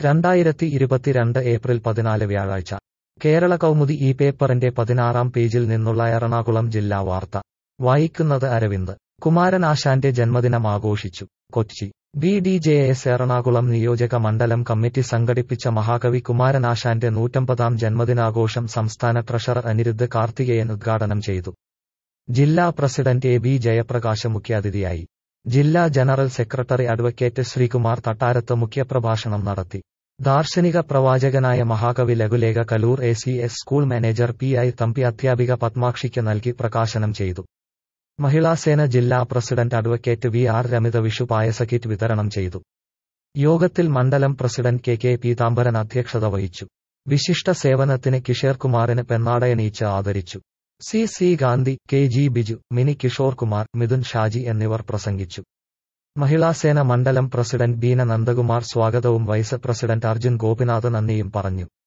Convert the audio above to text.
രണ്ടായിരത്തി ഇരുപത്തിരണ്ട് ഏപ്രിൽ പതിനാല് വ്യാഴാഴ്ച കേരള കൗമുദി ഈ പേപ്പറിന്റെ പതിനാറാം പേജിൽ നിന്നുള്ള എറണാകുളം ജില്ലാ വാർത്ത വായിക്കുന്നത് അരവിന്ദ് കുമാരനാശാന്റെ ജന്മദിനം ആഘോഷിച്ചു Kochi B D J S Ernakulam നിയോജക മണ്ഡലം കമ്മിറ്റി സംഘടിപ്പിച്ച മഹാകവി കുമാരനാശാന്റെ നൂറ്റമ്പതാം ജന്മദിനാഘോഷം സംസ്ഥാന ട്രഷറർ അനിരുദ്ധ് കാർത്തികേയൻ ഉദ്ഘാടനം ചെയ്തു ജില്ലാ പ്രസിഡന്റ് എ ബി ജയപ്രകാശ് മുഖ്യാതിഥിയായി ജില്ലാ general secretary advocate Sreekumar Thattarath മുഖ്യപ്രഭാഷണം നടത്തി ദാർശനിക പ്രവാചകനായ മഹാകവി ലഘുലേഖ Kaloor A C S school manager P I Thampi അധ്യാപിക പത്മാക്ഷിക്ക് നൽകി പ്രകാശനം ചെയ്തു മഹിളാസേന ജില്ലാ president advocate V R Ramitha Vishu പായസ കിറ്റ് വിതരണം ചെയ്തു യോഗത്തിൽ മണ്ഡലം പ്രസിഡന്റ് കെ കെ പീതാംബരൻ അധ്യക്ഷത വഹിച്ചു വിശിഷ്ട സേവനത്തിന് കിഷേർ കുമാറിന് പെണ്ണാടയണീച്ച് ആദരിച്ചു C C Gandhi K G Biju Mini Kishore Kumar Mithun Shaji എന്നിവർ പ്രസംഗിച്ചു മഹിളാസേന മണ്ഡലം പ്രസിഡന്റ് ബീന നന്ദകുമാർ സ്വാഗതവും വൈസ് പ്രസിഡന്റ് അർജുൻ ഗോപിനാഥ് നന്ദിയും പറഞ്ഞു